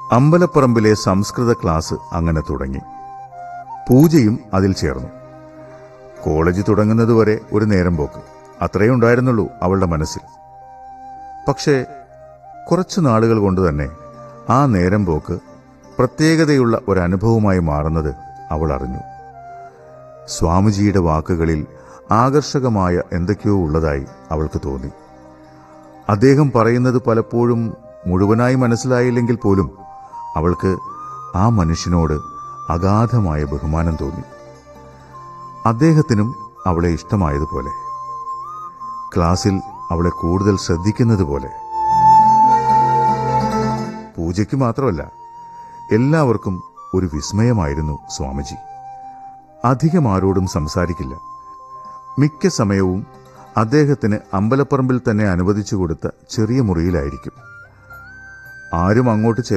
അമ്പലപ്പറമ്പിലെ സംസ്കൃത ക്ലാസ് അങ്ങനെ തുടങ്ങി പൂജയും അതിൽ ചേർന്നു കോളേജ് തുടങ്ങുന്നതുവരെ ഒരു നേരം പോക്ക് അത്രയേ ഉണ്ടായിരുന്നുള്ളൂ അവളുടെ മനസ്സിൽ പക്ഷേ കുറച്ചു നാളുകൾ കൊണ്ട് തന്നെ ആ നേരം പോക്ക് പ്രത്യേകതയുള്ള ഒരനുഭവമായി മാറുന്നത് അവൾ അറിഞ്ഞു സ്വാമിജിയുടെ വാക്കുകളിൽ ആകർഷകമായ എന്തൊക്കെയോ ഉള്ളതായി അവൾക്ക് തോന്നി അദ്ദേഹം പറയുന്നത് പലപ്പോഴും മുഴുവനായി മനസ്സിലായില്ലെങ്കിൽ പോലും അവൾക്ക് ആ മനുഷ്യനോട് അഗാധമായ ബഹുമാനം തോന്നി അദ്ദേഹത്തിനും അവളെ ഇഷ്ടമായതുപോലെ ക്ലാസ്സിൽ അവളെ കൂടുതൽ ശ്രദ്ധിക്കുന്നത് പോലെ പൂജയ്ക്ക് മാത്രമല്ല എല്ലാവർക്കും ഒരു വിസ്മയമായിരുന്നു സ്വാമിജി അധികം ആരോടും സംസാരിക്കില്ല മിക്ക സമയവും അദ്ദേഹത്തിന് അമ്പലപ്പറമ്പിൽ തന്നെ അനുവദിച്ചു കൊടുത്ത ചെറിയ മുറിയിലായിരിക്കും ആരും അങ്ങോട്ട്